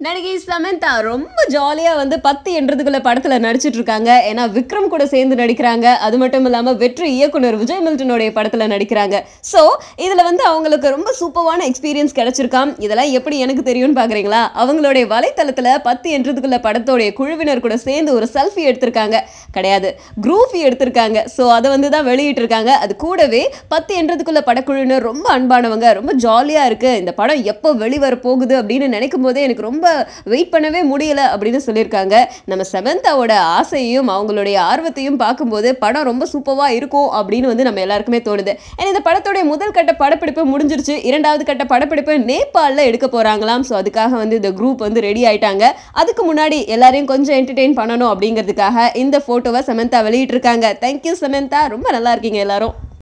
நடிகை சமந்தா ரொம்ப ஜாலியா வந்து பத்து என்றதுக்குள்ள படத்துல நடிச்சிட்டு இருக்காங்க ஏன்னா விக்ரம் கூட சேர்ந்து நடிக்கிறாங்க அது மட்டும் இல்லாம வெற்றி இயக்குனர் விஜய் மில்டனுடைய படத்துல நடிக்கிறாங்க சோ இதுல வந்து அவங்களுக்கு ரொம்ப சூப்பரான எக்ஸ்பீரியன்ஸ் கிடைச்சிருக்காம் இதெல்லாம் எப்படி எனக்கு தெரியும்னு பாக்குறீங்களா அவங்களுடைய வலைத்தளத்துல பத்து என்றதுக்குள்ள படத்தோடைய குழுவினர் கூட சேர்ந்து ஒரு செல்ஃபி எடுத்திருக்காங்க கிடையாது குரூஃபி எடுத்திருக்காங்க ஸோ அதை வந்து தான் வெளியிட்டிருக்காங்க அது கூடவே பத்து என்றதுக்குள்ள படக்குழுவினர் ரொம்ப அன்பானவங்க ரொம்ப ஜாலியாக இருக்கு இந்த படம் எப்போ வெளிவர போகுது அப்படின்னு நினைக்கும் போதே எனக்கு ரொம்ப வெயிட் பண்ணவே முடியல அப்படின்னு சொல்லியிருக்காங்க நம்ம செவந்தாவோட ஆசையையும் அவங்களுடைய ஆர்வத்தையும் பார்க்கும்போது படம் ரொம்ப சூப்பராக இருக்கும் அப்படின்னு வந்து நம்ம எல்லாருக்குமே தோணுது ஏன்னா இந்த படத்தோடைய முதல் கட்ட படப்பிடிப்பு முடிஞ்சிருச்சு இரண்டாவது கட்ட படப்பிடிப்பு நேபாளில் எடுக்க போகிறாங்களாம் ஸோ அதுக்காக வந்து இந்த குரூப் வந்து ரெடி ஆயிட்டாங்க அதுக்கு முன்னாடி எல்லாரையும் கொஞ்சம் என்டர்டெயின் பண்ணணும் அப்படிங்கிறதுக்காக இந்த ஃபோட்டோவை சமந்தா வெளியிட்டிருக்காங்க தேங்க்யூ சமந்தா ரொம்ப நல்லா இருக்கீங்க எல்லாரும்